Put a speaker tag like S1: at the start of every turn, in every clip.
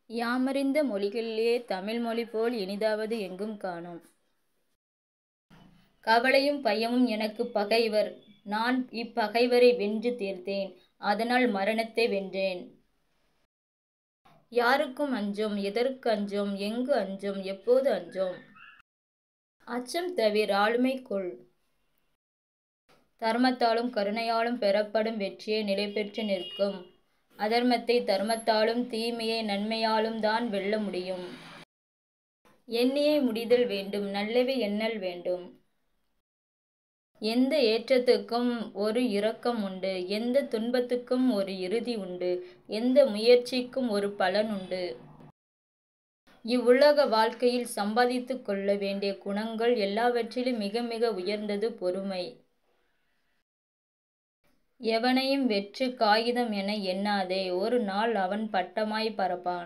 S1: யாமறிந்த மொழிகளிலே தமிழ் மொழிபோல் இனிதாவது எங்கும் காணோம். கவலையும் பயமும் எனக்குப் பகைவர் நான் இப்பகைவரை வென்று தீர்த்தேன் அதனால் மரணத்தை வென்றேன். யாருக்கு அஞ்சோம் எதற்கு அஞ்சோம் எங்கு அஞ்சோம் எப்போது அஞ்சோம்? அச்சம் தவிர் ஆளுமை கொள். தர்மத்தாலும் கருணையாலும் பெறப்படும் வெற்றியே நிலைபெற்று நிற்கும். அதர்மத்தைத் தர்மத்தாலும் தீமையை நன்மையாலும் தான் வெல்ல முடியும். எண்ணியே முடிதல் வேண்டும் நல்லவை எண்ணல் வேண்டும். எந்த ஏற்றத்துக்கும் ஒரு இறக்கம் உண்டு எந்தத் துன்பத்துக்கும் ஒரு இறுதி உண்டு எந்த முயற்சிக்கும் ஒரு பலன் உண்டு. இவ்வுலக வாழ்க்கையில் சம்பாதித்துக் கொள்ள வேண்டிய குணங்கள் எல்லாவற்றிலும் மிக மிக உயர்ந்தது பொறுமை. எவனையும் வெற்றுக் காகிதம் என எண்ணாதே ஒரு நாள் அவன் பட்டமாய்ப் பறப்பான்.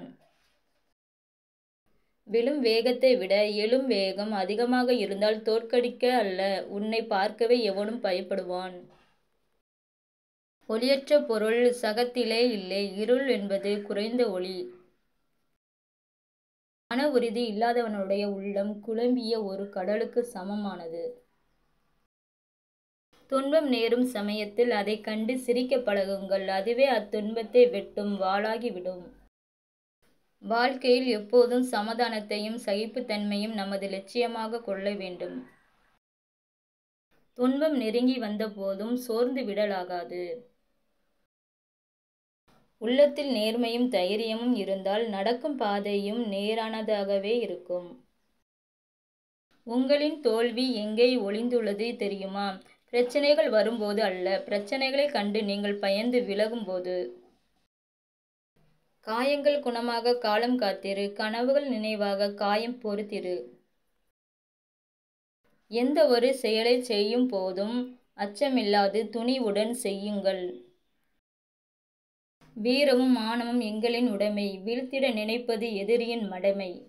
S1: விழும் வேகத்தை விட எழும் வேகம் அதிகமாக இருந்தால் தோற்கடிக்க அல்ல உன்னைப் பார்க்கவே எவனும் பயப்படுவான். ஒளியற்ற பொருள் சகத்திலே இல்லை இருள் என்பது குறைந்த ஒளி. மன உறுதி இல்லாதவனுடைய உள்ளம் குழம்பிய ஒரு கடலுக்குச் சமமானது. துன்பம் நேரும் சமயத்தில் அதைக் கண்டு சிரிக்கப் பழகுங்கள் அதுவே அத்துன்பத்தை வெட்டும் வாளாகி விடும். வாழ்க்கையில் எப்போதும் சமாதானத்தையும் சகிப்புத் தன்மையையும் நமது இலட்சியமாகக் கொள்ள வேண்டும். துன்பம் நெருங்கி வந்தபோதும் சோர்ந்து விடலாகாது. உள்ளத்தில் நேர்மையும் தைரியமும் இருந்தால் நடக்கும் பாதையும் நேரானதாகவே இருக்கும். உங்களின் தோல்வி எங்கே ஒளிந்துள்ளது தெரியுமா? பிரச்சினைகள் வரும்போது அல்ல பிரச்சினைகளைக் கண்டு நீங்கள் பயந்து விலகும்போது. காயங்கள் குணமாகக் காலம் காத்திரு கனவுகள் நினைவாகக் காயம் பொறுத்திரு. எந்த ஒரு செயலைச் செய்யும் போதும் அச்சமில்லாது துணிவுடன் செய்யுங்கள். வீரமும் மானமும் எங்களின் உடைமை வீழ்த்திட நினைப்பது எதிரியின் மடமை.